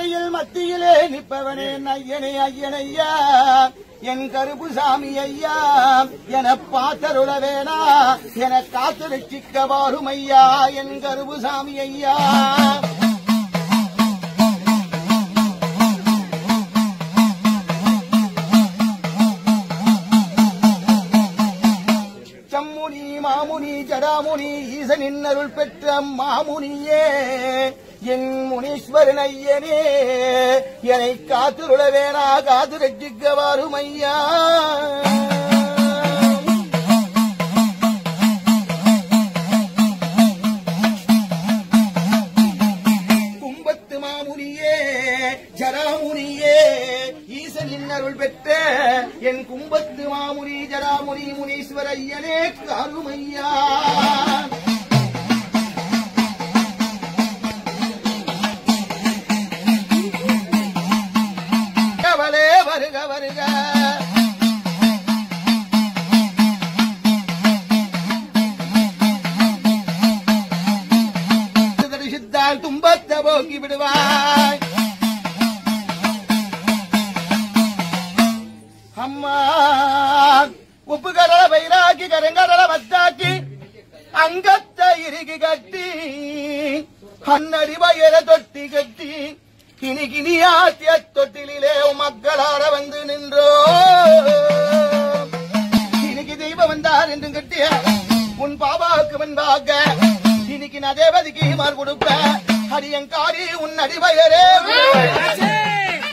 மத்தியில் மத்தியிலே நிற்பவனே ஐயனே ஐயனையா என் கருப்பு சாமி ஐயா என பார்த்தருள வேணா என காத்து ரட்சிக்க வாரும் ஐயா என் கருப்பு சாமி ஐயா சம்முனி மாமுனி ஜடாமுனி ஈசனின் அருள் பெற்ற மாமுனியே என் முனீஸ்வரன் ஐயனே என்னை காத்துருள வேணா காத்து ரட்சிக்க வாரும் ஐயா கும்பத்து மாமுனியே ஜராமுனியே ஈசனின் அருள் பெற்ற என் கும்பத்து மாமுனி ஜராமுனி முனீஸ்வர ஐயனே கருமையா கவலே வருக வருக தரிசித்தால் துன்பத்தை போக்கி விடுவாய் அம்மா உப்பு கடல பயிராக்கி கருங்கடல வத்தாக்கி அங்கத்தை இறுகி கட்டி அன்னடி வயல தொட்டி கட்டி கிணி கிணியாத்திய தொட்டிலே மக்களார வந்து நின்றோ இன்னைக்கு தெய்வம் வந்தார் என்று கட்டிய உன் பாபாவுக்கு முன்பாக இன்னைக்கு நான் தேவதிக்கு மார் கொடுப்ப அடியங்காரி உன் அடிவயரே